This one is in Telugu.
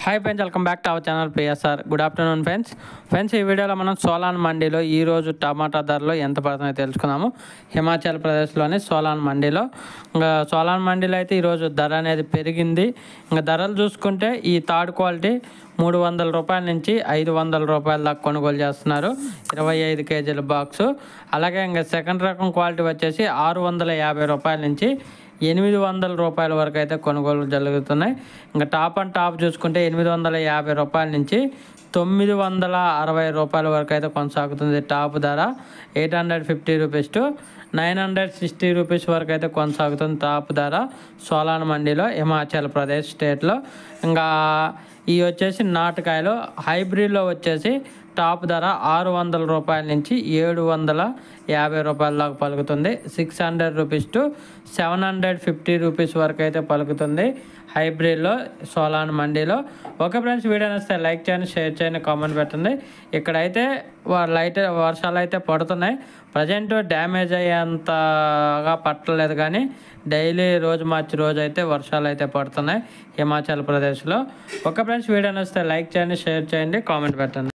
hi friends welcome back to our channel PSR good afternoon friends friends ఈ వీడియోలో మనం సోలాన్ మండీలో ఈ రోజు టమాటా ధరలు ఎంత పడుతున్నాయో తెలుసుకుందాము హిమాచల్ ప్రదేశ్లోని సోలాన్ మండీలో ఇంకా సోలాన్ మండీలో అయితే ఈరోజు ధర అనేది పెరిగింది ఇంకా ధరలు చూసుకుంటే ఈ థర్డ్ క్వాలిటీ మూడు వందల రూపాయల నుంచి ఐదు వందల రూపాయల దాకా కొనుగోలు చేస్తున్నారు ఇరవై ఐదు కేజీల బాక్సు అలాగే ఇంకా సెకండ్ రకం క్వాలిటీ వచ్చేసి ఆరు వందల యాభై రూపాయల నుంచి ఎనిమిది వందల రూపాయల వరకు అయితే కొనుగోలు జరుగుతున్నాయి ఇంకా టాప్ అండ్ టాప్ చూసుకుంటే ఎనిమిది వందల యాభై రూపాయల నుంచి తొమ్మిది వందల అరవై రూపాయల వరకు అయితే కొనసాగుతుంది టాప్ ధర eight hundred fifty rupees to nine hundred sixty rupees వరకు అయితే కొనసాగుతుంది టాప్ ధర సోలాన్ మండీలో హిమాచల్ ప్రదేశ్ స్టేట్లో ఇంకా ఇవి వచ్చేసి నాటకాయలు హైబ్రిడ్లో వచ్చేసి టాప్ ధర ఆరు వందల రూపాయల నుంచి ఏడు వందల యాభై రూపాయల దాకా పలుకుతుంది six hundred rupees to seven hundred fifty rupees వరకు అయితే పలుకుతుంది హైబ్రిడ్లో సోలాన్ మండీలో ఓకే ఫ్రెండ్స్ వీడియో నచ్చితే లైక్ చేయండి షేర్ చేయండి కామెంట్ పెట్టండి ఇక్కడైతే వా- లైట్ వర్షాలు అయితే పడుతున్నాయి ప్రజెంట్ డ్యామేజ్ అయ్యేంతగా పట్టలేదు కానీ డైలీ రోజు మార్చి రోజు అయితే వర్షాలు అయితే పడుతున్నాయి హిమాచల్ ప్రదేశ్లో ఓకే ఫ్రెండ్స్ వీడియో నచ్చితే లైక్ చేయండి షేర్ చేయండి కామెంట్ పెట్టండి